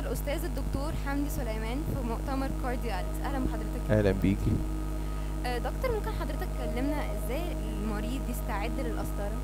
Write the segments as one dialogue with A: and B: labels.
A: الأستاذ الدكتور حمدي سليمان في مؤتمر كاردياليتي أهلا بحضرتك
B: اهلا بيكي
A: آه، دكتور ممكن حضرتك تكلمنا ازاي المريض يستعد للقسطرة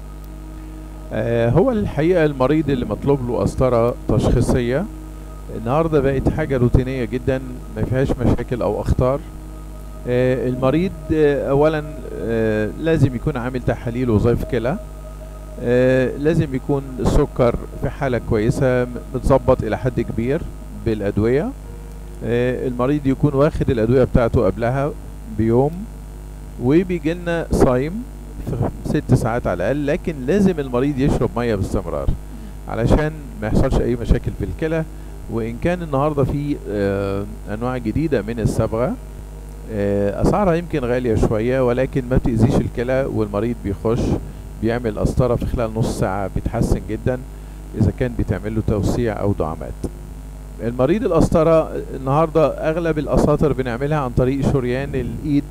B: آه هو الحقيقه المريض اللي مطلوب له قسطره تشخيصيه النهارده بقت حاجه روتينيه جدا ما فيهاش مشاكل او اخطار آه المريض آه اولا آه لازم يكون عامل تحاليل وظائف كلى آه لازم يكون السكر في حاله كويسه م- متظبط الى حد كبير بالادويه آه المريض يكون واخد الادويه بتاعته قبلها بيوم وبيجي لنا صايم في ست ساعات على الاقل لكن لازم المريض يشرب ميه باستمرار علشان ما يحصلش اي مشاكل في الكلى وان كان النهارده في آه، انواع جديده من الصبغه آه، اسعارها يمكن غاليه شويه ولكن ما بتاذيش الكلى والمريض بيخش بيعمل قسطره في خلال نص ساعه بيتحسن جدا اذا كان بيتعمل له توسيع او دعامات المريض القسطره النهارده اغلب القساطر بنعملها عن طريق شريان الايد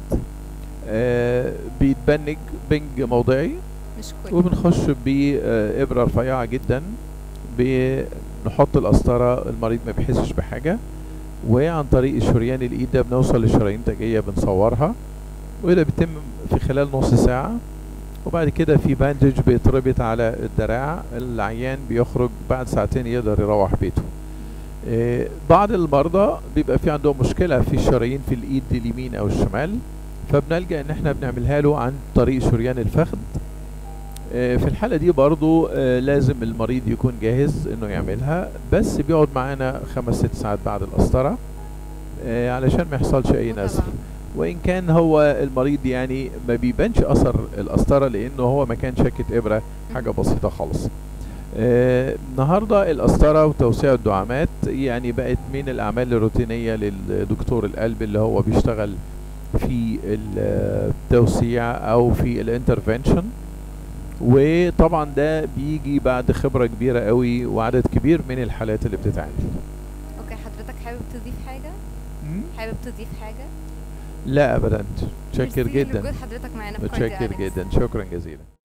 B: آه، بيتبنج بنج موضعي
A: مش كويس
B: وبنخش بإبرة رفيعة جدا بنحط القسطرة المريض ما بيحسش بحاجة وعن طريق الشريان الإيد ده بنوصل للشرايين التاجية بنصورها وده بيتم في خلال نص ساعة وبعد كده في باندج بيتربط على الدراع العيان بيخرج بعد ساعتين يقدر يروح بيته آه، بعض المرضى بيبقى في عندهم مشكلة في الشرايين في الإيد اليمين أو الشمال فبنلجأ إن احنا بنعملها له عن طريق شريان الفخذ آه، في الحالة دي برضو آه، لازم المريض يكون جاهز انه يعملها بس بيقعد معانا خمس ست ساعات بعد القسطرة آه، علشان ما يحصلش اي
A: طبعاً.
B: نزف وان كان هو المريض يعني ما بيبانش اثر القسطرة لانه هو ما كان شاكت ابرة حاجة بسيطة خالص آه، النهارده القسطرة وتوسيع الدعامات يعني بقت من الاعمال الروتينية للدكتور القلب اللي هو بيشتغل في التوسيع او في الانترفنشن وطبعا ده بيجي بعد خبرة كبيرة قوي وعدد كبير من الحالات اللي بتتعمل
A: اوكي حضرتك حابب تضيف حاجة حابب تضيف حاجة
B: لا ابدا متشكر
A: ميرسي
B: جدا
A: لوجود حضرتك معانا في
B: متشكر
A: كاردياليتي.
B: جدا شكرا جزيلا